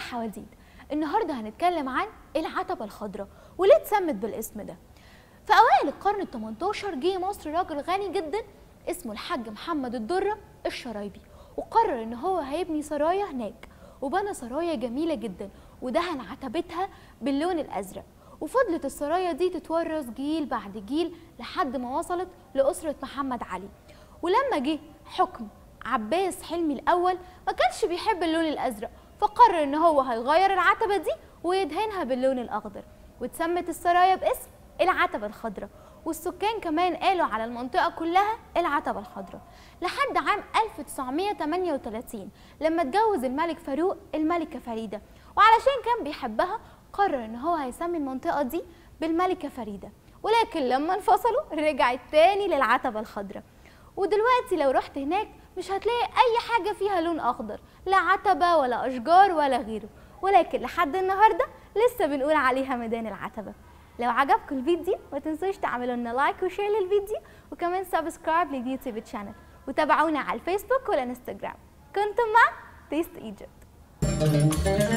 حواديت النهارده هنتكلم عن العتبة الخضراء وليه اتسمت بالاسم ده في أوائل القرن ال 18 جه مصر راجل غني جدا اسمه الحاج محمد الدرة الشرايبي وقرر إن هو هيبني سرايا هناك وبنى سرايا جميلة جدا ودهن عتبتها باللون الأزرق وفضلت السرايا دي تتورث جيل بعد جيل لحد ما وصلت لأسرة محمد علي ولما جه حكم عباس حلمي الأول ما كانش بيحب اللون الأزرق فقرر إن هو هيغير العتبة دي ويدهنها باللون الأخضر واتسمت السرايا باسم العتبة الخضراء والسكان كمان قالوا على المنطقة كلها العتبة الخضراء لحد عام 1938 لما اتجوز الملك فاروق الملكة فريدة وعلشان كان بيحبها قرر ان هو هيسمي المنطقة دي بالملكة فريدة ولكن لما انفصلوا رجعت تاني للعتبة الخضراء ودلوقتي لو رحت هناك مش هتلاقي اي حاجة فيها لون اخضر لا عتبة ولا اشجار ولا غيره ولكن لحد النهاردة لسه بنقول عليها ميدان العتبة لو عجبكم الفيديو ما تنسوش تعملوا لنا لايك وشير للفيديو وكمان سبسكرايب لليوتيوب تشانل وتابعونا على الفيسبوك والانستجرام كنتم مع تيست ايجيبت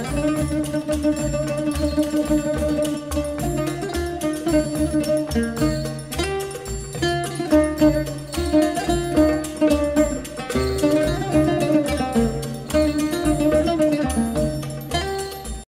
Thank you.